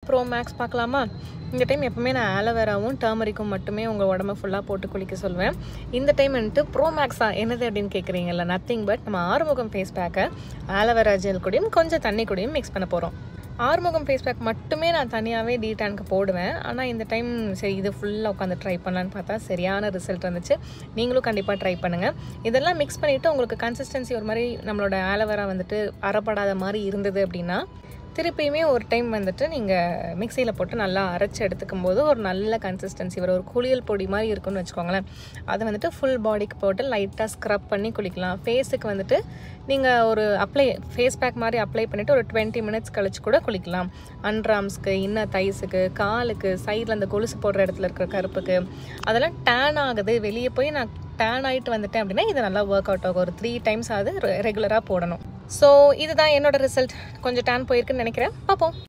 bro maths பார்க்கலாமா இந்த time எப்பவுமே நான் ஆலோவேராவும் டர்மரிக்கும் மட்டுமே உங்கள் உடம்ப ஃபுல்லாக போட்டு குளிக்க சொல்வேன் இந்த டைம் வந்துட்டு ப்ரோ மேக்ஸா என்னது அப்படின்னு கேட்குறீங்கல்ல நத்திங் பட் நம்ம ஆறுமுகம் ஃபேஸ் பேக்கை ஆலோவேரா ஜெல் கூடயும் கொஞ்சம் தண்ணி கூடயும் மிக்ஸ் பண்ண போகிறோம் ஆறுமுகம் ஃபேஸ் பேக் மட்டுமே நான் தனியாகவே டீடானுக்கு போடுவேன் ஆனால் இந்த டைம் சரி இது ஃபுல்லாக உட்காந்து ட்ரை பண்ணலான்னு பார்த்தா சரியான ரிசல்ட் வந்துச்சு நீங்களும் கண்டிப்பாக ட்ரை பண்ணுங்கள் இதெல்லாம் மிக்ஸ் பண்ணிவிட்டு உங்களுக்கு கன்சிஸ்டன்சி ஒரு மாதிரி நம்மளோட ஆலோவேரா வந்துட்டு அறப்படாத மாதிரி இருந்தது அப்படின்னா திருப்பியுமே ஒரு டைம் வந்துட்டு நீங்கள் மிக்சியில் போட்டு நல்லா அரைச்சி எடுத்துக்கும் போது ஒரு நல்ல கன்சிஸ்டன்சி வரும் ஒரு குளியல் பொடி மாதிரி இருக்குன்னு வச்சுக்கோங்களேன் அதை வந்துட்டு ஃபுல் பாடிக்கு போட்டு லைட்டாக ஸ்க்ரப் பண்ணி குளிக்கலாம் ஃபேஸுக்கு வந்துட்டு நீங்கள் ஒரு அப்ளை ஃபேஸ் பேக் மாதிரி அப்ளை பண்ணிவிட்டு ஒரு டுவெண்ட்டி மினிட்ஸ் கழிச்சு கூட குளிக்கலாம் அன்ராம்ஸ்க்கு இன்னர் தைஸுக்கு காலுக்கு சைடில் அந்த கொலுசு போடுற இடத்துல இருக்கிற கருப்புக்கு அதெல்லாம் டேன் ஆகுது வெளியே போய் நான் டேன் ஆகிட்டு வந்துட்டேன் அப்படின்னா இது நல்லா ஒர்க் அவுட் ஆகும் ஒரு த்ரீ டைம்ஸ் ஆகுது ரெகுலராக போடணும் ஸோ இதுதான் என்னோட ரிசல்ட் கொஞ்சம் டேன் போயிருக்குன்னு நினைக்கிறேன் பார்ப்போம்